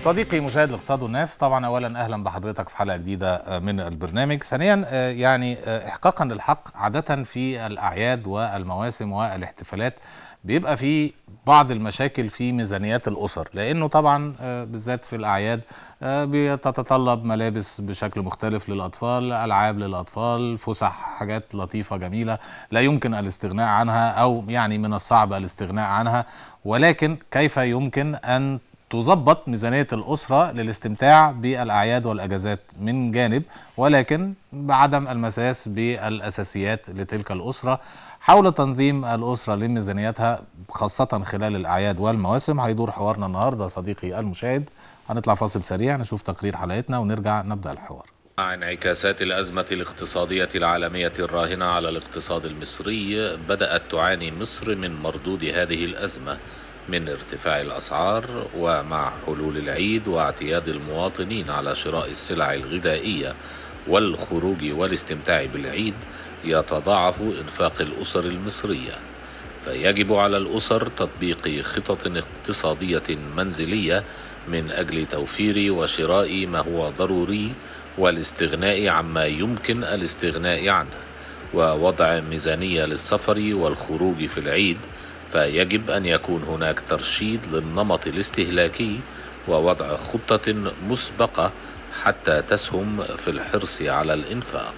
صديقي مشاهد الاقتصاد والناس طبعا اولا اهلا بحضرتك في حلقه جديده من البرنامج ثانيا يعني احقاقا للحق عاده في الاعياد والمواسم والاحتفالات بيبقى في بعض المشاكل في ميزانيات الاسر لانه طبعا بالذات في الاعياد بتتطلب ملابس بشكل مختلف للاطفال العاب للاطفال فسح حاجات لطيفه جميله لا يمكن الاستغناء عنها او يعني من الصعب الاستغناء عنها ولكن كيف يمكن ان تظبط ميزانية الأسرة للاستمتاع بالأعياد والأجازات من جانب ولكن بعدم المساس بالأساسيات لتلك الأسرة حول تنظيم الأسرة لميزانيتها خاصة خلال الأعياد والمواسم هيدور حوارنا النهاردة صديقي المشاهد هنطلع فاصل سريع نشوف تقرير حلقتنا ونرجع نبدأ الحوار مع انعكاسات الأزمة الاقتصادية العالمية الراهنة على الاقتصاد المصري بدأت تعاني مصر من مردود هذه الأزمة من ارتفاع الاسعار ومع حلول العيد واعتياد المواطنين على شراء السلع الغذائيه والخروج والاستمتاع بالعيد يتضاعف انفاق الاسر المصريه فيجب على الاسر تطبيق خطط اقتصاديه منزليه من اجل توفير وشراء ما هو ضروري والاستغناء عما يمكن الاستغناء عنه ووضع ميزانيه للسفر والخروج في العيد فيجب ان يكون هناك ترشيد للنمط الاستهلاكي ووضع خطه مسبقه حتى تسهم في الحرص على الانفاق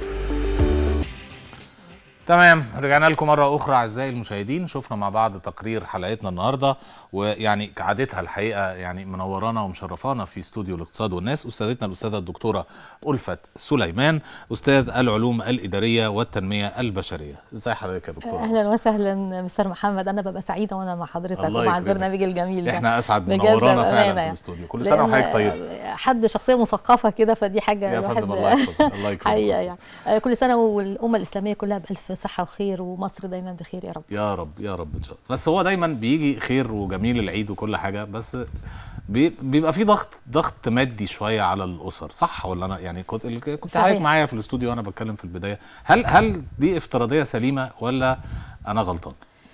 تمام رجعنا لكم مرة أخرى أعزائي المشاهدين شفنا مع بعض تقرير حلقتنا النهاردة ويعني كعادتها الحقيقة يعني منورانا ومشرفانا في استوديو الاقتصاد والناس أستاذتنا الأستاذة الدكتورة ألفت سليمان أستاذ العلوم الإدارية والتنمية البشرية إزاي حضرتك يا دكتورة؟ أهلا وسهلا مستر محمد أنا ببقى سعيدة وأنا مع حضرتك ومع البرنامج الجميل ده إحنا أسعد منورانا فعلا في الاستوديو كل سنة وحضرتك طيب حد شخصية مثقفة كده فدي حاجة يا فندم الله يحفظك الله يكرمك حقيقة يعني كل سنة والأمة الإسلامية كلها بألف صحة وخير ومصر دايما بخير يا رب يا رب يا رب ان شاء الله بس هو دايما بيجي خير وجميل العيد وكل حاجه بس بيبقى في ضغط ضغط مادي شويه على الاسر صح ولا انا يعني كنت كنت حضرتك معايا في الاستوديو وانا بتكلم في البدايه هل هل دي افتراضيه سليمه ولا انا غلطان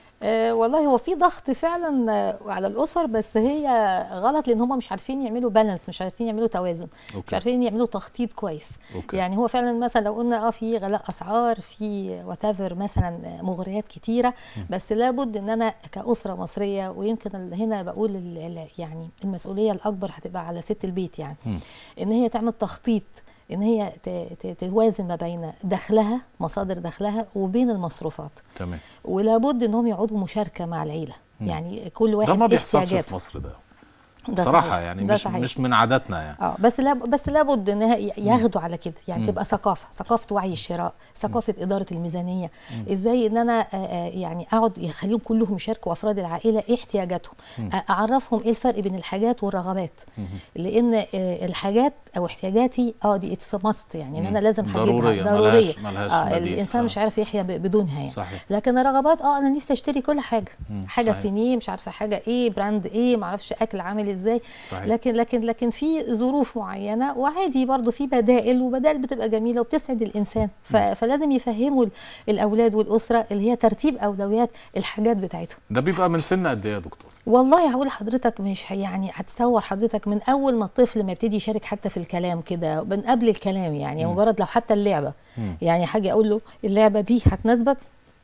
أه والله هو في ضغط فعلا على الاسر بس هي غلط لان هم مش عارفين يعملوا بالانس مش عارفين يعملوا توازن أوكي. مش عارفين يعملوا تخطيط كويس أوكي. يعني هو فعلا مثلا لو قلنا اه في غلاء اسعار في وات مثلا مغريات كتيره م. بس لابد ان انا كاسره مصريه ويمكن هنا بقول يعني المسؤوليه الاكبر هتبقى على ست البيت يعني م. ان هي تعمل تخطيط ان هي توازن ما بين دخلها مصادر دخلها وبين المصروفات تمام ولابد انهم يقعدوا مشاركه مع العيله م. يعني كل واحد ده ما بيحصلش في مصر ده ده صراحة صحيح. يعني ده مش صحيح. مش من عاداتنا يعني اه بس لاب بس لابد ان ياخدوا على كده يعني م. تبقى ثقافه ثقافه وعي الشراء ثقافه م. اداره الميزانيه م. ازاي ان انا آه يعني اقعد يخليهم كلهم يشاركوا افراد العائله ايه احتياجاتهم م. اعرفهم ايه الفرق بين الحاجات والرغبات م. لان آه الحاجات او احتياجاتي اه دي اتس ماست يعني ان انا لازم هجيبها ضروريه ضروريه ملهاش ملهاش آه الانسان آه. مش عارف يحيا بدونها يعني صحيح. لكن الرغبات اه انا نفسي اشتري كل حاجه م. حاجه صحيح. سينيه مش عارفه حاجه ايه براند ايه ما اعرفش اكل عامل ازاي صحيح. لكن لكن لكن في ظروف معينه وعادي برضو في بدائل وبدائل بتبقى جميله وبتسعد الانسان فلازم يفهموا الاولاد والاسره اللي هي ترتيب اولويات الحاجات بتاعتهم ده بيبقى من سن قد ايه يا دكتور والله هقول لحضرتك مش يعني هتصور حضرتك من اول ما الطفل ما يبتدي يشارك حتى في الكلام كده من قبل الكلام يعني مم. مجرد لو حتى اللعبه مم. يعني حاجه اقول له اللعبه دي هتناسبك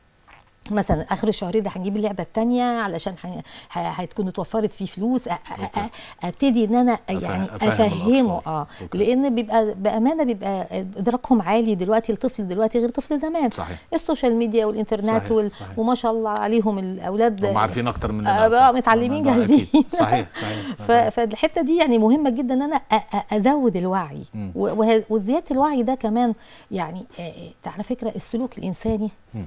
مثلا اخر الشهر ده هنجيب اللعبه الثانيه علشان هتكون اتوفرت فيه فلوس أ- أ- ابتدي ان انا يعني أفهم افهمه الأطفال. اه أوكي. لان بيبقى بامانه بيبقى ادراكهم عالي دلوقتي الطفل دلوقتي غير طفل زمان صحيح السوشيال ميديا والانترنت صحيح، وال... صحيح. وما شاء الله عليهم الاولاد هم عارفين اكتر مننا آه بقى متعلمين ده جاهزين أكيد. صحيح صحيح ف... فالحته دي يعني مهمه جدا ان انا أ- أ- ازود الوعي مم. و- وه- وزياده الوعي ده كمان يعني آه، آه، على فكره السلوك الانساني مم.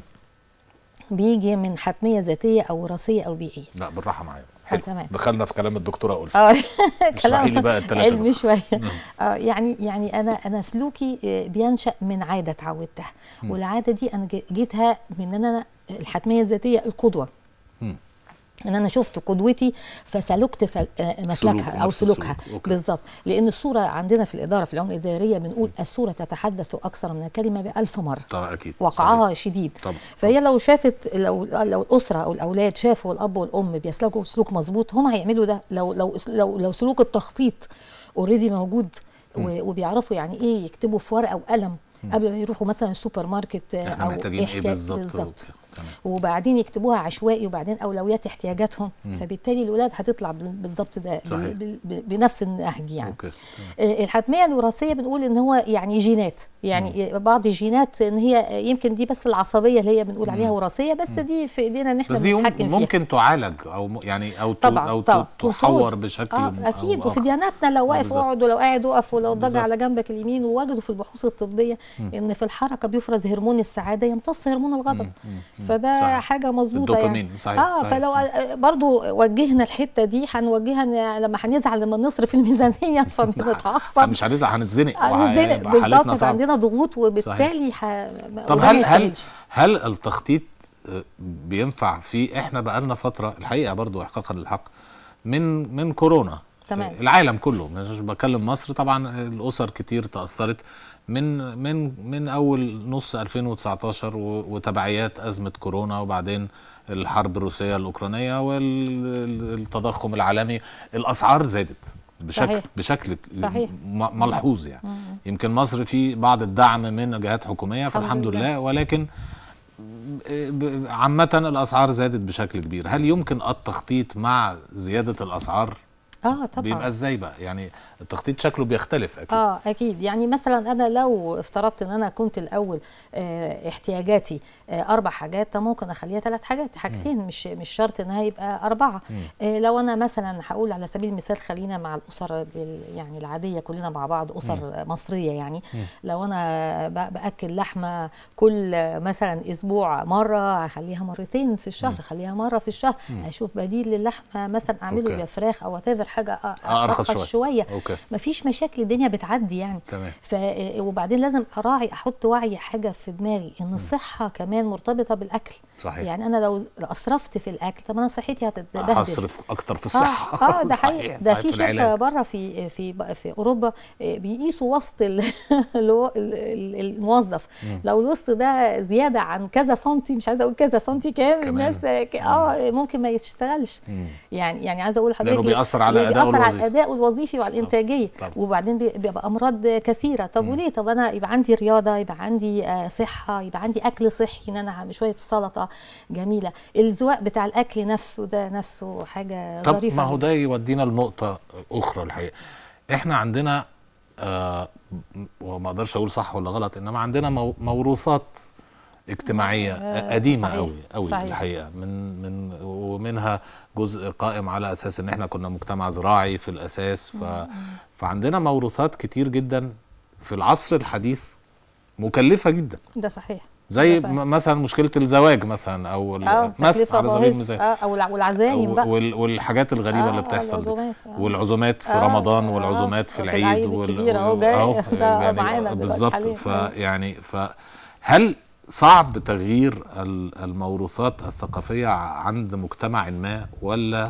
بيجي من حتميه ذاتيه او وراثيه او بيئيه لا بالراحه معايا حلو تمام. دخلنا في كلام الدكتوره ألفت اه اشرحي لي بقى التلاتة علمي دول. شويه مم. اه يعني يعني انا انا سلوكي آه، بينشا من عاده اتعودتها مم. والعاده دي انا ج- جيتها من ان انا الحتميه الذاتيه القدوه مم. ان انا شفت قدوتي فسلكت سل... آه، مسلكها او نفس سلوكها السلوك. أوكي. بالظبط لان الصوره عندنا في الاداره في العلوم الاداريه بنقول الصوره تتحدث اكثر من الكلمه بألف مره طبعا اكيد وقعها صحيح. شديد طبعا. فهي لو شافت لو لو الاسره او الاولاد شافوا الاب والام بيسلكوا سلوك مظبوط هم هيعملوا ده لو لو لو, لو سلوك التخطيط اوريدي موجود و- وبيعرفوا يعني ايه يكتبوا في ورقه وقلم قبل ما يروحوا مثلا السوبر ماركت آه، احنا او محتاجين ايه احتياج- بالظبط بالظبط أوكي. تمام. وبعدين يكتبوها عشوائي وبعدين اولويات احتياجاتهم فبالتالي الاولاد هتطلع بال- بالظبط ده صحيح. بال- بال- بنفس النهج يعني اوكي تمام. آه، الحتميه الوراثيه بنقول ان هو يعني جينات يعني بعض الجينات ان هي يمكن دي بس العصبيه اللي هي بنقول عليها وراثيه بس دي في ايدينا ان احنا بس دي بنتحكم فيها ممكن تعالج او م- يعني او ت- طبعا او ت- طبعا تحور كنترول. بشكل اه م- اكيد أو وفي آخر. دياناتنا لو واقف بالظبط. اقعد ولو قاعد وقف ولو بالظبط. ضج على جنبك اليمين ووجدوا في البحوث الطبيه ان في الحركه بيفرز هرمون السعاده يمتص هرمون الغضب فده صحيح. حاجه مظبوطه يعني الدوبامين، صحيح، اه صحيح. فلو آه، برضو وجهنا الحته دي هنوجهها إن لما هنزعل لما نصرف الميزانيه فبنتعصب مش هنزعل هنتزنق هنزنق وهيبقى بالظبط حالتنا يبقى صعبة. عندنا ضغوط وبالتالي ح... طب وده ما هل هل يستاهلش. هل التخطيط آه، بينفع في احنا بقالنا فتره الحقيقه برضو احقاقا للحق من من كورونا تمام. آه، العالم كله مش بكلم مصر طبعا الاسر كتير تاثرت من من من اول نص 2019 و- وتبعيات ازمه كورونا وبعدين الحرب الروسيه الاوكرانيه والتضخم العالمي الاسعار زادت بشكل صحيح. بشكل صحيح. م- ملحوظ يعني يمكن مصر في بعض الدعم من جهات حكوميه الحمد فالحمد لله. لله ولكن ب- عامة الأسعار زادت بشكل كبير هل يمكن التخطيط مع زيادة الأسعار اه طبعا بيبقى ازاي بقى يعني التخطيط شكله بيختلف أكيد اه اكيد يعني مثلا انا لو افترضت ان انا كنت الاول آه احتياجاتي آه اربع حاجات طب ممكن اخليها ثلاث حاجات حاجتين مش مش شرط انها يبقى اربعه آه لو انا مثلا هقول على سبيل المثال خلينا مع الاسر ال- يعني العاديه كلنا مع بعض اسر مصريه يعني لو انا ب- باكل لحمه كل مثلا اسبوع مره هخليها مرتين في الشهر خليها مره في الشهر اشوف بديل للحمه مثلا اعمله أوكي. يا فراخ او whatever حاجه أ- آه، أرخص ارخص شوية. شويه أوكي. مفيش مشاكل الدنيا بتعدي يعني تمام. ف وبعدين لازم اراعي احط وعي حاجه في دماغي ان الصحه كمان مرتبطه بالاكل صحيح. يعني انا لو اسرفت في الاكل طب انا صحتي هتتبهدل هصرف أكتر في الصحة اه, آه ده حقيقي صحيح، ده صحيح، في شركه العلاج. بره في في في اوروبا آه، بيقيسوا وسط ال- الو- ال- ال- الموظف لو الوسط ده زياده عن كذا سنتي مش عايزه اقول كذا سنتي كام كمان. الناس ك- اه ممكن ما يشتغلش يعني يعني عايزه اقول لحضرتك لأنه ليه؟ بيأثر على ليه أدائه بيأثر على الوظيفي. الاداء الوظيفي وعلى الانتاجيه طبعا. وبعدين بي- بيبقى امراض كثيره طب وليه طب انا يبقى عندي رياضه يبقى عندي آه، صحه يبقى عندي اكل صحي ان انا اعمل شويه سلطه جميله الذوق بتاع الاكل نفسه ده نفسه حاجه طب ظريفه ما هو جداً. ده يودينا لنقطة أخرى الحقيقة إحنا عندنا آه م- وما أقدرش أقول صح ولا غلط إنما عندنا مو- موروثات اجتماعية آه، قديمة صحيح، قوي قوي صحيح. الحقيقة من من ومنها جزء قائم على أساس إن إحنا كنا مجتمع زراعي في الأساس ف فعندنا موروثات كتير جدا في العصر الحديث مكلفة جدا ده صحيح زي ده صحيح. م- مثلا مشكلة الزواج مثلا أو ال- اه مثلا تكلفه على سبيل باهظة. المثال اه او الع- والعزايم بقى وال- والحاجات الغريبه آه، اللي بتحصل دي. العزومات، آه. والعزومات في آه، رمضان آه، والعزومات في في العيد, العيد وال- الكبير أهو وال- جاي. أهو ده معانا دلوقتي بالظبط حاليا. آه. فيعني فهل صعب تغيير ال- الموروثات الثقافيه عند مجتمع ما ولا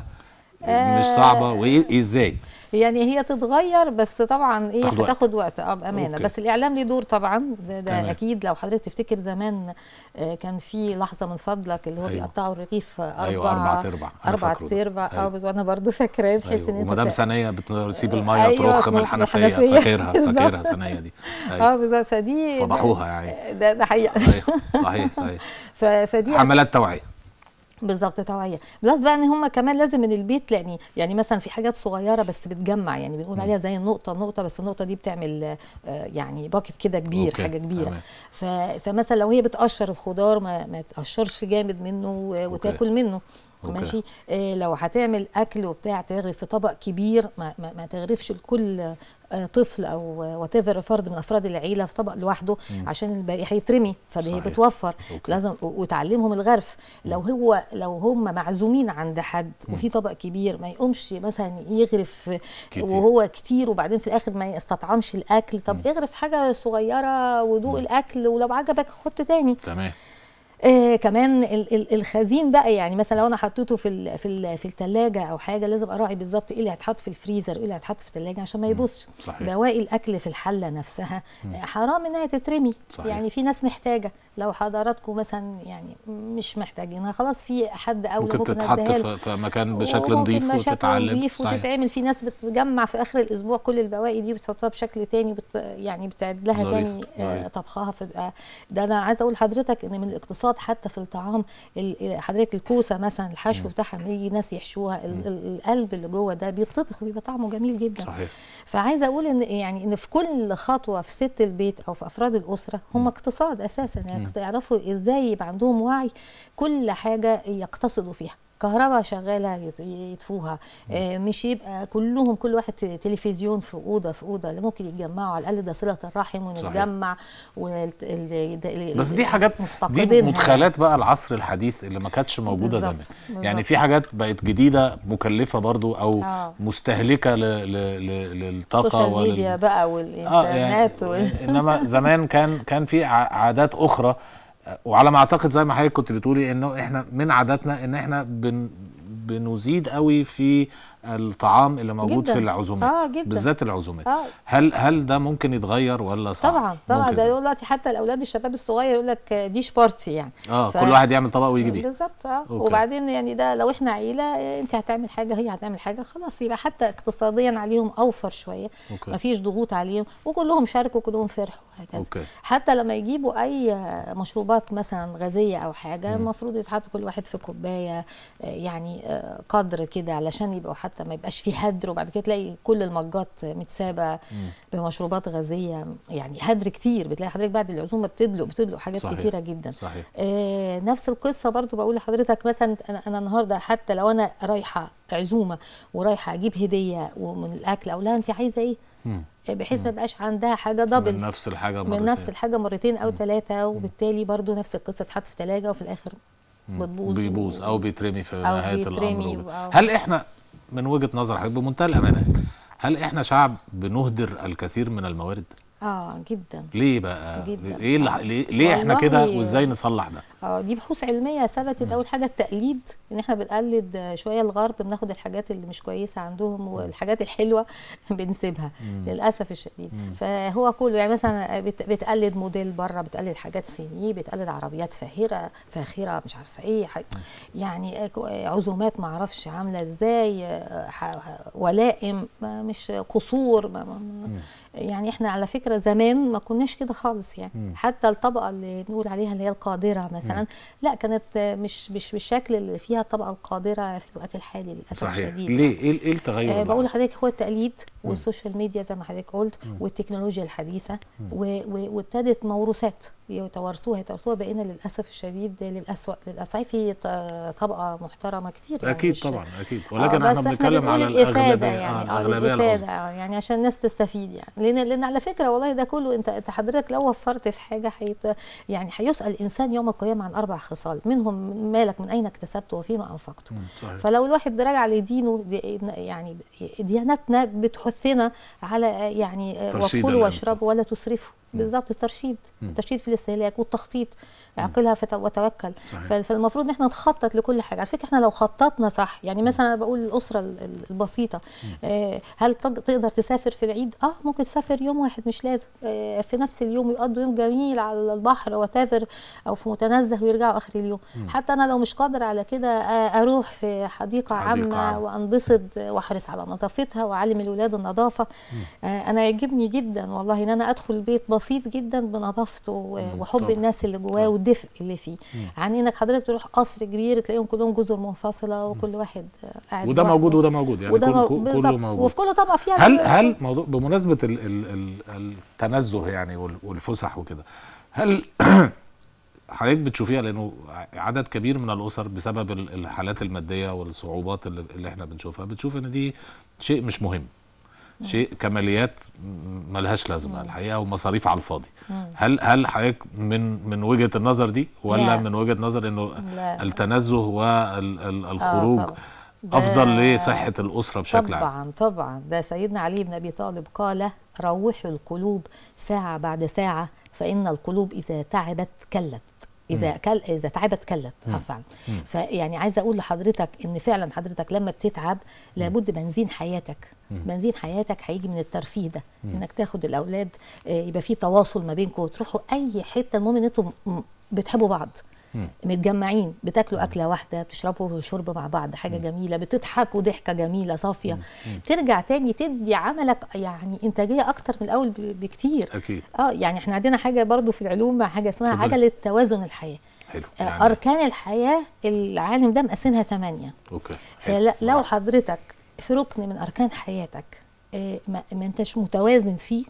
مش صعبه وايه ازاي يعني هي تتغير بس طبعا ايه تاخد وقت. هتاخد وقت اه بامانه أوكي. بس الاعلام ليه دور طبعا ده, ده تمام. اكيد لو حضرتك تفتكر زمان آه، كان في لحظه من فضلك اللي هو أيوة. بيقطعوا الرغيف آه، اربع أيوة، أربع تربع. أنا اربع فاكره ده. تربع اه أيوة. بس انا برضو فاكراه بحيث أيوة. ان انت ومدام ت- ثانيه بتسيب الميه أيوة، ترخ من من الحنفيه الحنفية. فاكرها بالظبط. فاكرها ثانيه دي اه أيوة. بالظبط فدي فضحوها يعني ده ده حقيقه أيوة. صحيح صحيح ف- فدي حملات توعيه بالظبط توعيه بلس بقى ان هم كمان لازم من البيت يعني يعني مثلا في حاجات صغيره بس بتجمع يعني بنقول عليها زي النقطه النقطه بس النقطه دي بتعمل آه، يعني باكت كده كبير أوكي، حاجه كبيره تمام. ف فمثلا لو هي بتقشر الخضار ما, ما تقشرش جامد منه و- وتاكل منه أوكي. ماشي إيه لو هتعمل اكل وبتاع تغرف في طبق كبير ما, ما, ما تغرفش لكل آه، طفل او وات فرد من افراد العيله في طبق لوحده عشان الباقي هيترمي فده هي صحيح. بتوفر أوكي. لازم و- وتعلمهم الغرف لو هو لو هم معزومين عند حد وفي طبق كبير ما يقومش مثلا يغرف كتير. وهو كتير وبعدين في الاخر ما يستطعمش الاكل طب اغرف حاجه صغيره ودوق الاكل ولو عجبك حط تاني تمام آه كمان ال- ال- الخزين بقى يعني مثلا لو انا حطيته في ال في ال في الثلاجه او حاجه لازم اراعي بالظبط ايه اللي هيتحط في الفريزر وايه اللي هيتحط في الثلاجه عشان ما يبصش صحيح. بواقي الاكل في الحله نفسها آه، حرام انها تترمي صحيح. يعني في ناس محتاجه لو حضراتكم مثلا يعني مش محتاجينها خلاص في حد اولى ممكن ممكن تتحط اديها له. في في مكان بشكل وممكن نظيف بشكل وتتعلم نظيف صحيح. وتتعمل في ناس بتجمع في اخر الاسبوع كل البواقي دي بتحطها بشكل تاني بت يعني بتعد لها ظريف، تاني آه، ظريف. طبخها فبقى ده انا عايزه اقول لحضرتك ان من الاقتصاد حتى في الطعام ال- حضرتك الكوسه مثلا الحشو بتاعها لما يجي ناس يحشوها ال- ال- القلب اللي جوه ده بيطبخ بيبقى طعمه جميل جدا صحيح فعايزه اقول ان يعني ان في كل خطوه في ست البيت او في افراد الاسره هم اقتصاد اساسا يعني يعرفوا ازاي يبقى عندهم وعي كل حاجه يقتصدوا فيها كهرباء شغاله يط- يطفوها آه، مش يبقى كلهم كل واحد ت- تلفزيون في اوضه في اوضه اللي ممكن يتجمعوا على الاقل ده صله الرحم ونتجمع والت- ال- ال- بس دي حاجات دي مفتقدينها مدخلات بقى العصر الحديث اللي ما كانتش موجوده بالظبط، زمان بالظبط. يعني في حاجات بقت جديده مكلفه برضو او آه. مستهلكه ل... ل... ل... للطاقه السوشيال ولل- ميديا بقى والانترنت وال... انما زمان كان كان في ع- عادات اخرى آه، وعلى ما اعتقد زي ما حضرتك كنت بتقولي انه احنا من عاداتنا ان احنا بن بنزيد قوي في الطعام اللي موجود جداً. في العزومات آه، جداً. بالذات العزومات آه. هل هل ده ممكن يتغير ولا صعب طبعا طبعا ممكن. ده دلوقتي حتى الاولاد الشباب الصغير يقول لك ديش بارتي يعني اه ف- كل واحد يعمل طبق ويجي بيه بالظبط اه أوكي. وبعدين يعني ده لو احنا عيله آه، انت هتعمل حاجه هي هتعمل حاجه خلاص يبقى حتى اقتصاديا عليهم اوفر شويه أوكي. مفيش ضغوط عليهم وكلهم شاركوا وكلهم فرحوا وهكذا أوكي. حتى لما يجيبوا اي آه، مشروبات مثلا غازيه او حاجه المفروض يتحط كل واحد في كوبايه آه، يعني آه، قدر كده علشان يبقوا حتى ما يبقاش في هدر وبعد كده تلاقي كل المجات متسابه بمشروبات غازيه يعني هدر كتير بتلاقي حضرتك بعد العزومه بتدلق بتدلق حاجات صحيح. كتيره جدا صحيح. آه نفس القصه برضو بقول لحضرتك مثلا انا انا النهارده حتى لو انا رايحه عزومه ورايحه اجيب هديه ومن الاكل اقول لها انت عايزه ايه مم. آه، بحيث ما يبقاش عندها حاجه دبل من نفس الحاجه من مرتين. نفس الحاجه مرتين او ثلاثه وبالتالي برضو نفس القصه تحط في ثلاجه وفي الاخر بتبوظ بيبوظ و- او بيترمي في أو نهايه بيترمي الامر أو- هل احنا من وجهه نظر حضرتك بمنتهى الامانه هل احنا شعب بنهدر الكثير من الموارد اه جدا ليه بقى جداً. ليه اللي- ليه, ليه احنا والله- كده وازاي نصلح ده اه دي بحوث علميه ثبتت اول حاجه التقليد ان احنا بنقلد آه، شويه الغرب بناخد الحاجات اللي مش كويسه عندهم والحاجات الحلوه بنسيبها للاسف الشديد فهو كله يعني مثلا بت- بتقلد موديل بره بتقلد حاجات صينيه بتقلد عربيات فاخره فاخره مش عارفه ايه ح- يعني آه، عزومات ما اعرفش عامله ازاي آه، ح- ولائم ما مش قصور ما ما ما يعني احنا على فكره زمان ما كناش كده خالص يعني حتى الطبقه اللي بنقول عليها اللي هي القادره مثلا لا كانت آه، مش مش بالشكل اللي فيها الطبقه القادره في الوقت الحالي للاسف صحيح الشديد ليه ايه ايه التغير آه اللي بقول حصل؟ لحضرتك هو التقليد والسوشيال ميديا زي ما حضرتك قلت والتكنولوجيا الحديثه و- و- وابتدت موروثات يتوارثوها يتوارثوها بقينا للاسف الشديد للاسوء للاسف في ط- طبقه محترمه كتير يعني اكيد مش- طبعا اكيد آه، ولكن بس احنا بنتكلم بنقول على الافاده الاغلبيه يعني آه، اه الاغلبيه الافاده العظمى آه، يعني عشان الناس تستفيد يعني لان لان على فكره والله ده كله انت انت حضرتك لو وفرت في حاجه حيت يعني هيسال الانسان يوم القيامه عن اربع خصال منهم مالك من اين اكتسبته وفيما انفقته صحيح. فلو الواحد راجع لدينه دي- يعني ديانتنا بتحثنا على يعني ترشيد وكلوا الإنفاق. واشربوا ولا تسرفوا بالظبط الترشيد الترشيد في الاستهلاك والتخطيط اعقلها فت- وتوكل صحيح. ف- فالمفروض ان احنا نخطط لكل حاجه على فكره احنا لو خططنا صح يعني مثلا انا بقول الاسره ال- ال- البسيطه آه، هل تق- تقدر تسافر في العيد اه ممكن تسافر يوم واحد مش لازم آه، في نفس اليوم يقضوا يوم جميل على البحر وتافر او في متنزه ويرجعوا اخر اليوم حتى انا لو مش قادر على كده آه، اروح في حديقه, حديقة عامه عامة. وانبسط واحرص على نظافتها واعلم الولاد النظافه آه، انا يعجبني جدا والله ان انا ادخل بيت بسيط جدا بنظافته و- وحب طبعا. الناس اللي جواه والدفء اللي فيه عن انك حضرتك تروح قصر كبير تلاقيهم كلهم جزر منفصله وكل واحد آه، قاعد وده لوحده. موجود وده موجود يعني وده كل مو- كل- كله بالظبط. موجود وفي كل طبقه فيها هل ال- هل موضوع بمناسبه ال ال ال التنزه يعني وال- والفسح وكده هل حضرتك بتشوفيها لانه عدد كبير من الاسر بسبب ال- الحالات الماديه والصعوبات اللي, اللي احنا بنشوفها بتشوف ان دي شيء مش مهم شيء كماليات م- ملهاش لازمه الحقيقه ومصاريف على الفاضي هل هل حضرتك من من وجهه النظر دي ولا لا. من وجهه نظر انه لا. التنزه والخروج طبعا. ده- افضل لصحه الاسره بشكل عام طبعا طبعا ده سيدنا علي بن ابي طالب قال روحوا القلوب ساعه بعد ساعه فان القلوب اذا تعبت كلت اذا كل اذا تعبت كلت اه فعلا فيعني عايزه اقول لحضرتك ان فعلا حضرتك لما بتتعب لابد بنزين حياتك بنزين حياتك هيجي من الترفيه ده انك تاخد الاولاد آه، يبقى في تواصل ما بينكم وتروحوا اي حته المهم ان انتم م- بتحبوا بعض متجمعين بتاكلوا اكله واحده بتشربوا شرب مع بعض حاجه جميله بتضحكوا ضحكه جميله صافيه ترجع تاني تدي عملك يعني انتاجيه اكتر من الاول ب- بكتير اكيد اه يعني احنا عندنا حاجه برضو في العلوم حاجه اسمها اتفضلي. عجله توازن الحياه حلو آه، يعني اركان الحياه العالم ده مقسمها ثمانيه اوكي حلو. فلو حضرتك في ركن من اركان حياتك آه، ما ما انتش متوازن فيه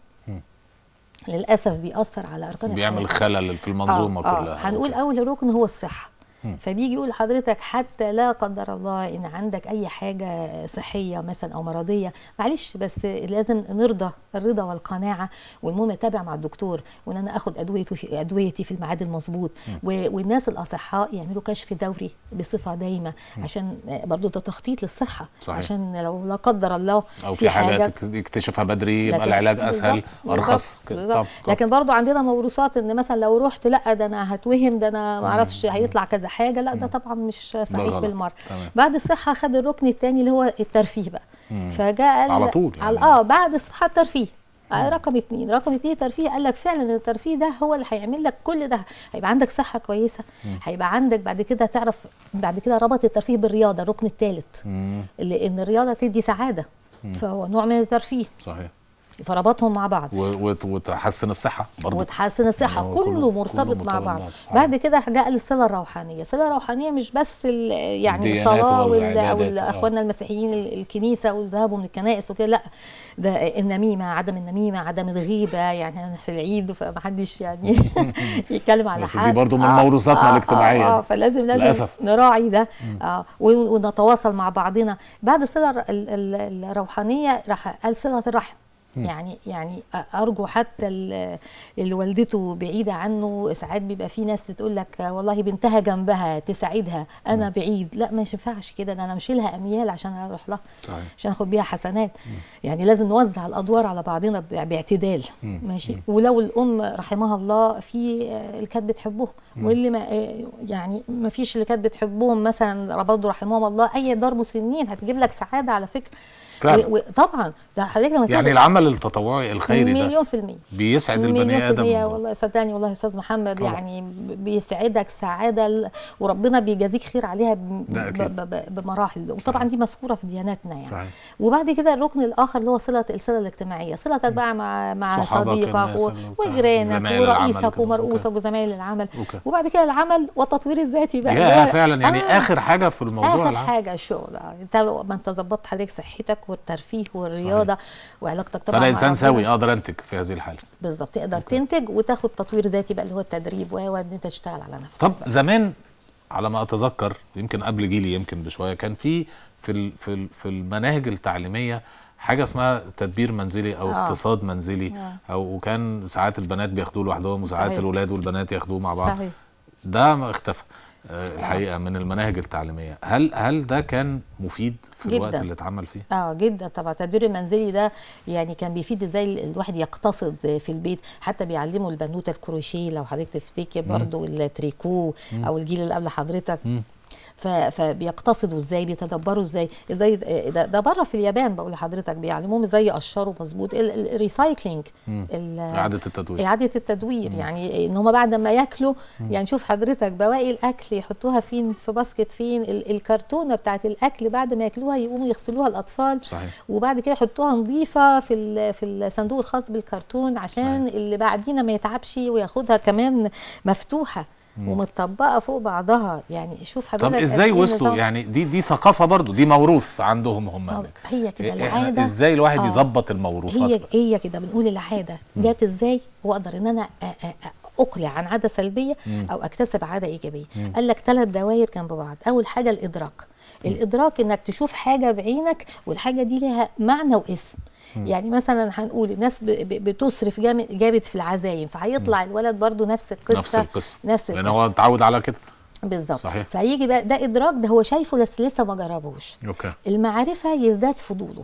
للاسف بيأثر على اركان بيعمل الحياة. خلل في المنظومه آه كلها آه هنقول أوكي. اول ركن هو الصحه فبيجي يقول لحضرتك حتى لا قدر الله ان عندك اي حاجه صحيه مثلا او مرضيه معلش بس لازم نرضى الرضا والقناعه والمهم اتابع مع الدكتور وان انا اخد ادويتي في ادويتي في الميعاد المظبوط و- والناس الاصحاء يعملوا كشف دوري بصفه دايمه عشان برضو ده تخطيط للصحه صحيح. عشان لو لا قدر الله او في حاجه يكتشفها بدري يبقى لكن- العلاج اسهل بالظبط، ارخص بالظبط، كده. بالظبط. طب- طب. لكن برضو عندنا موروثات ان مثلا لو رحت لا ده انا هتوهم ده انا ما اعرفش هيطلع كذا حاجه لا ده طبعا مش صحيح غلط. بالمره تمام. بعد الصحه خد الركن الثاني اللي هو الترفيه بقى فجاء قال على طول على يعني. اه بعد الصحه الترفيه آه، رقم اثنين رقم اثنين الترفيه قال لك فعلا ان الترفيه ده هو اللي هيعمل لك كل ده هيبقى عندك صحه كويسه هيبقى عندك بعد كده تعرف بعد كده ربط الترفيه بالرياضه الركن الثالث مم. لان الرياضه تدي سعاده فهو نوع من الترفيه صحيح فربطهم مع بعض و- وت- وتحسن الصحه برضه وتحسن الصحه يعني هو كله, كله- كله كله مرتبط مرتبط مع مع بعض بعض. صحيح. بعد كده جاء للصله الروحانيه الصله الروحانيه مش بس ال- يعني الديانات الصلاه وال- او والعبادات، آه. اخواننا المسيحيين ال- الكنيسه وذهابهم للكنائس وكده لا ده النميمه عدم النميمه عدم الغيبه يعني أنا في العيد فمحدش يعني يتكلم على بس حد دي برضو من موروثاتنا الاجتماعية اه, آه دي. فلازم لازم للأسف. نراعي ده اه و- ونتواصل مع بعضنا بعد الصله الر- ال- ال- الروحانيه راح قال صله الرحم يعني يعني ارجو حتى ال- اللي والدته بعيده عنه ساعات بيبقى في ناس تقول لك والله بنتها جنبها تساعدها انا بعيد لا ما ينفعش كده ده انا امشي لها اميال عشان اروح لها صحيح. عشان اخد بيها حسنات يعني لازم نوزع الادوار على بعضنا ب- باعتدال ماشي ولو الام رحمها الله في آه، اللي كانت بتحبهم واللي ما آه، يعني ما فيش اللي كانت بتحبهم مثلا برضه رحمهم الله اي دار مسنين هتجيب لك سعاده على فكره فعلا. و- و- طبعا ده حضرتك لما يعني تاخد العمل التطوعي الخيري ده مليون في المية بيسعد مليون البني في ادم المية والله صدقني والله يا استاذ محمد طبعا. يعني ب- بيسعدك سعاده ل- وربنا بيجازيك خير عليها ب- ده أكيد. ب- ب- بمراحل وطبعا دي مذكوره في دياناتنا يعني صحيح. وبعد كده الركن الاخر اللي هو صله الصله الاجتماعيه صلتك بقى مع مع صحابك صديقك الناس و- اللي بتاع- وجيرانك زمايل العمل ورئيسك كده. ومرؤوسك أوكي. وزمايل العمل أوكي. وبعد كده العمل والتطوير الذاتي بقى اللي يا هو- فعلا يعني آه. اخر حاجه في الموضوع اخر العام. حاجه الشغل آه. انت ما انت ظبطت حضرتك صحتك والترفيه والرياضه وعلاقتك طبعا فانا مع انسان ربنا. سوي اقدر انتج في هذه الحاله بالظبط تقدر تنتج وتاخد تطوير ذاتي بقى اللي هو التدريب و ان انت تشتغل على نفسك طب بقى. زمان على ما اتذكر يمكن قبل جيلي يمكن بشويه كان في في ال- في ال- في المناهج التعليميه حاجه اسمها تدبير منزلي او آه. اقتصاد منزلي آه. او وكان ساعات البنات بياخدوه لوحدهم وساعات صحيح. الولاد والبنات ياخدوه مع بعض صحيح ده ما اختفى آه، الحقيقه من المناهج التعليميه هل هل ده كان مفيد في الوقت جداً. اللي اتعمل فيه اه جدا طبعا التدبير المنزلي ده يعني كان بيفيد ازاي ال- الواحد يقتصد في البيت حتى بيعلموا البنوته الكروشيه لو حضرتك تفتكر برضو التريكو او الجيل اللي قبل حضرتك ف- فبيقتصدوا ازاي بيتدبروا ازاي ازاي ده, ده بره في اليابان بقول لحضرتك بيعلموهم ازاي يقشروا مظبوط ال- ال- الريسايكلينج ال- اعاده التدوير إعادة التدوير يعني إن هم بعد ما ياكلوا يعني شوف حضرتك بواقي الأكل يحطوها فين في باسكت فين ال- الكرتونة بتاعت الأكل بعد ما ياكلوها يقوموا يغسلوها الأطفال صحيح. وبعد كده يحطوها نظيفة في ال- في الصندوق الخاص بالكرتون عشان اللي بعدينا ما يتعبش وياخدها كمان مفتوحة ومتطبقة فوق بعضها يعني شوف حضرتك طب قد ازاي إيه وصلوا النظام- يعني دي دي ثقافه برضو دي موروث عندهم هم آه، هناك. هي كده إحنا العادة ازاي الواحد آه. يظبط الموروثات هي بقى؟ هي كده بنقول العاده جت ازاي واقدر ان انا أ- أ- أ- اقلع عن عاده سلبيه او اكتسب عاده ايجابيه قال لك ثلاث دوائر جنب بعض اول حاجه الادراك الادراك انك تشوف حاجه بعينك والحاجه دي لها معنى واسم يعني مثلا هنقول الناس ب- ب- بتصرف جامد جامد في العزايم فهيطلع الولد برضو نفس القصه نفس القصه نفس لان القصه هو اتعود على كده بالظبط صحيح. فهيجي بقى ده ادراك ده هو شايفه بس لسه ما جربوش اوكي المعرفه يزداد فضوله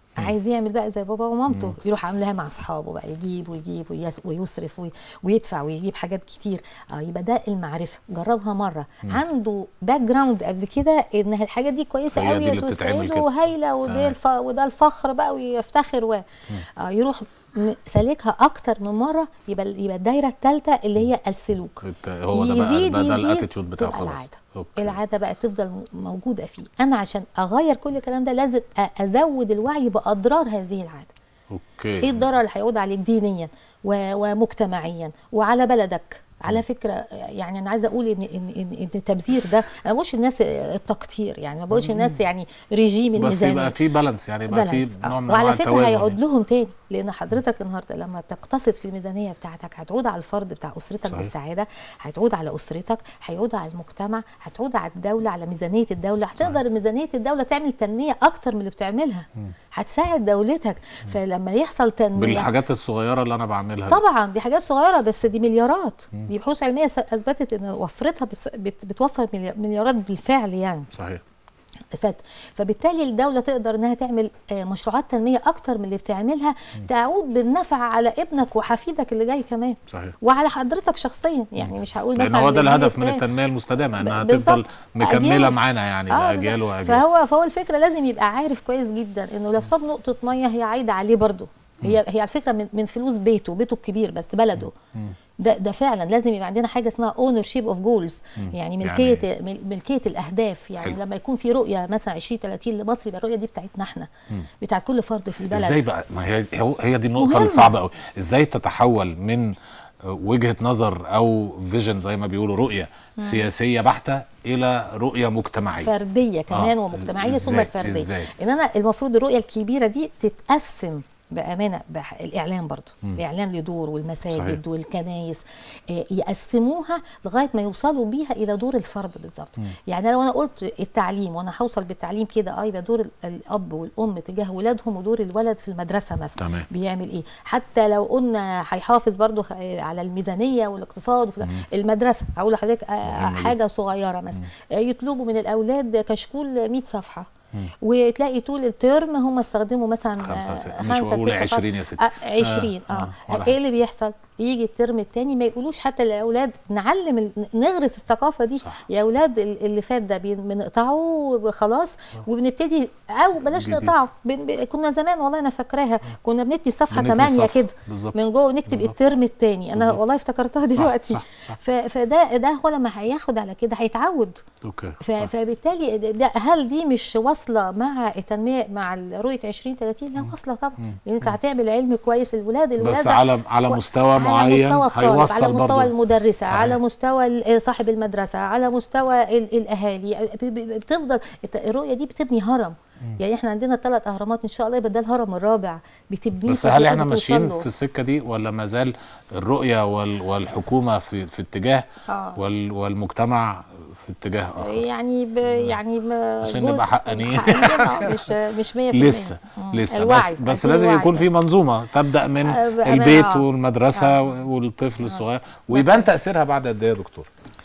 عايز يعمل بقى زي بابا ومامته يروح عاملاها مع اصحابه بقى يجيب ويجيب ويس- ويصرف وي- ويدفع ويجيب حاجات كتير اه يبقى ده المعرفه جربها مره عنده باك جراوند قبل كده ان الحاجات دي كويسه هي دي قوي اللي بتتعمل وتسعده كده. وهايله وده الف... وده الفخر بقى ويفتخر و آه يروح م- سالكها اكتر من مره يبقى يبقى الدايره الثالثه اللي هي السلوك الت- هو ده بقى يزيد ده, ده يزيد الاتيتيود بتاعه تبقى خلاص العاده أوكي. العاده بقى تفضل م- موجوده فيه انا عشان اغير كل الكلام ده لازم أ- ازود الوعي باضرار هذه العاده اوكي ايه الضرر اللي هيعود عليك دينيا و- ومجتمعيا وعلى بلدك على فكره يعني انا عايزه اقول ان ان ان, إن التبذير ده انا ما بقولش الناس التقتير يعني ما بقولش الناس يعني رجيم بس الميزانيه يبقى في بالانس يعني يبقى في بالانس. آه. نوع من انواع وعلى فكره التوازن هيعود يعني. لهم تاني لان حضرتك النهارده لما تقتصد في الميزانيه بتاعتك هتعود على الفرد بتاع اسرتك صحيح. بالسعاده هتعود على اسرتك هيعود على المجتمع هتعود على الدوله على ميزانيه الدوله هتقدر ميزانيه الدوله تعمل تنميه اكتر من اللي بتعملها هتساعد دولتك فلما يحصل تنميه بالحاجات الصغيره اللي انا بعملها دي. طبعا دي حاجات صغيره بس دي مليارات دي بحوث علميه س- اثبتت ان وفرتها بس- بت- بتوفر ملي- مليارات بالفعل يعني صحيح فت- فبالتالي الدولة تقدر انها تعمل آه، مشروعات تنمية اكتر من اللي بتعملها تعود بالنفع على ابنك وحفيدك اللي جاي كمان صحيح وعلى حضرتك شخصيا يعني مش هقول لان مثلا هو ده للجيل الهدف من التاني. التنميه المستدامه انها ب- تفضل بالظبط. مكمله أجيال. معانا يعني آه، لاجيال بالظبط. واجيال فهو فهو الفكره لازم يبقى عارف كويس جدا انه لو صاب نقطه ميه هي عايده عليه برضه هي هي على فكره من, من فلوس بيته بيته الكبير بس بلده ده ده فعلا لازم يبقى عندنا حاجه اسمها اونر شيب اوف جولز يعني ملكيه مل- ملكيه الاهداف يعني حلو. لما يكون في رؤيه مثلا 20 30 لمصر يبقى الرؤيه دي بتاعتنا احنا بتاعت كل فرد في البلد ازاي بقى ما هي هو- هي دي النقطه مهمة. الصعبه قوي ازاي تتحول من وجهه نظر او فيجن زي ما بيقولوا رؤيه سياسيه بحته الى رؤيه مجتمعيه فرديه كمان آه. ومجتمعيه ثم إزاي؟ فرديه إزاي؟ ان انا المفروض الرؤيه الكبيره دي تتقسم بامانه بح... الاعلام برضو الاعلام له دور والمساجد صحيح. والكنايس آه، يقسموها لغايه ما يوصلوا بيها الى دور الفرد بالظبط يعني لو انا قلت التعليم وانا هوصل بالتعليم كده اه يبقى دور ال- الاب والام تجاه ولادهم ودور الولد في المدرسه مثلا تمام. بيعمل ايه حتى لو قلنا هيحافظ برضو خ- على الميزانيه والاقتصاد وفي المدرسه هقول لحضرتك آه، مهمة دي. حاجه صغيره مثلا آه، يطلبوا من الاولاد كشكول 100 صفحه وتلاقي طول الترم هم استخدموا مثلا خمسة آه، ست- مش خمسة بقول ست صفحات. 20 يا ستي. آه 20 آه، اه, آه، ولا ايه حاجة. اللي بيحصل يجي الترم الثاني ما يقولوش حتى للاولاد نعلم ال- نغرس الثقافه دي صح. يا اولاد ال- اللي فات ده بن- بنقطعه خلاص وبنبتدي او بلاش جديد. نقطعه بن ب... كنا زمان والله انا فاكراها كنا بندي الصفحه بندي 8 الصفحة. كده بالظبط. من جوه ونكتب بالظبط. الترم الثاني انا بالظبط. والله افتكرتها دلوقتي صح، صح. ف... فده ده هو لما هياخد على كده هيتعود اوكي ف- صح. فبالتالي ده- ده هل دي مش واصله مع التنميه مع رؤيه 2030 لا واصله طبعا لان انت هتعمل علم كويس الولاد الولاد بس على على و- مستوى على معين مستوى الطالب هيوصل على مستوى برضه. المدرسه صحيح. على مستوى ال- صاحب المدرسه على مستوى ال- الاهالي ب- ب- بتفضل الت- الرؤيه دي بتبني هرم يعني احنا عندنا ثلاث اهرامات ان شاء الله يبقى ده الهرم الرابع بتبنيه بس هل احنا فبتوصل ماشيين له. في السكه دي ولا ما زال الرؤيه وال والحكومه في في اتجاه آه. وال والمجتمع في اتجاه اخر يعني ب يعني ب- عشان جزء- نبقى حقانيين. حقانيين مش مش 100% لسه مم. لسه الوعي بس بس عايزين لازم الوعي يكون في بس. منظومه تبدا من آه، بأمانة، البيت آه. والمدرسه آه. والطفل الصغير ويبان تاثيرها بعد قد ايه يا دكتور؟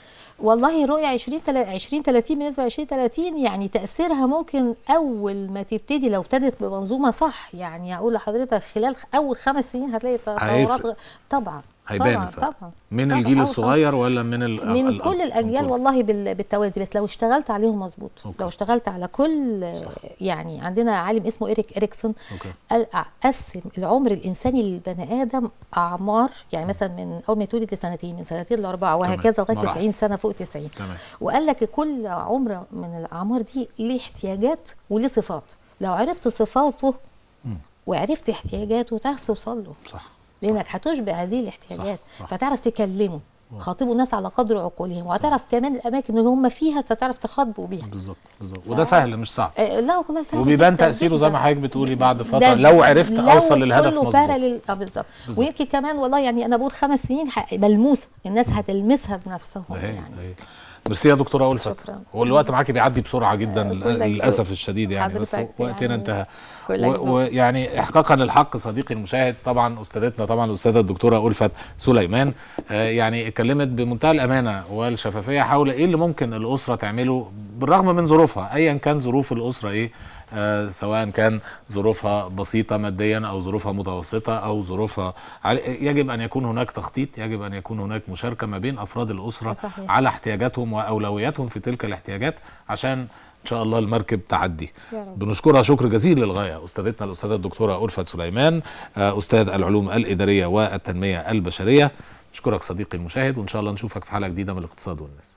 والله رؤية 20 تلا- 20 30 بالنسبة ل 20 30 يعني تأثيرها ممكن أول ما تبتدي لو ابتدت بمنظومة صح يعني أقول لحضرتك خلال خ- أول خمس سنين هتلاقي تطورات هيفرق. غ- طبعا هيبان طبعا الفرق. طبعا من طبعاً. الجيل أول الصغير ولا من ال من ال- كل الاجيال كل. والله بال- بالتوازي بس لو اشتغلت عليهم مظبوط أوكي. لو اشتغلت على كل يعني عندنا عالم اسمه إيريك إريكسون أوكي. قال قسم العمر الانساني للبني ادم اعمار يعني مثلا من اول ما يتولد لسنتين من سنتين لاربعه وهكذا لغايه مراحل. 90 سنه فوق 90 تمام. وقال لك كل عمر من الاعمار دي ليه احتياجات وليه صفات لو عرفت صفاته وعرفت احتياجاته تعرف توصل له صح لانك هتشبع هذه الاحتياجات صح، صح. فتعرف تكلمه خاطبوا الناس على قدر عقولهم وهتعرف كمان الاماكن اللي هم فيها فتعرف تخاطبوا بيها بالظبط بالظبط وده سهل مش صعب آه لا والله سهل وبيبان جداً تاثيره زي جداً. ما حضرتك بتقولي بعد فتره ده لو عرفت لو اوصل للهدف كله مظبوط باراليل اه بالظبط بالظبط. ويمكن كمان والله يعني انا بقول خمس سنين ح- ملموسه الناس هتلمسها بنفسهم ده هي يعني ده هي. ميرسي يا دكتوره ألفت شكراً. هو الوقت معاكي بيعدي بسرعه جدا آه، كلك للاسف الشديد يعني بس حضرتك وقتنا يعني انتهى كلك ذوق. ويعني احقاقا للحق صديقي المشاهد طبعا استاذتنا طبعا الاستاذه الدكتوره ألفت سليمان آه، يعني اتكلمت بمنتهى الامانه والشفافيه حول ايه اللي ممكن الاسره تعمله بالرغم من ظروفها ايا كان ظروف الاسره ايه آه سواء كان ظروفها بسيطة ماديا أو ظروفها متوسطة أو ظروفها عالية. يجب أن يكون هناك تخطيط يجب أن يكون هناك مشاركة ما بين أفراد الأسرة صحيح. على احتياجاتهم وأولوياتهم في تلك الاحتياجات عشان إن شاء الله المركب تعدي يا رب. بنشكرها شكر جزيل للغاية أستاذتنا الأستاذة الدكتورة ألفت سليمان آه، أستاذ العلوم الإدارية والتنمية البشرية أشكرك صديقي المشاهد وإن شاء الله نشوفك في حلقة جديدة من الاقتصاد والناس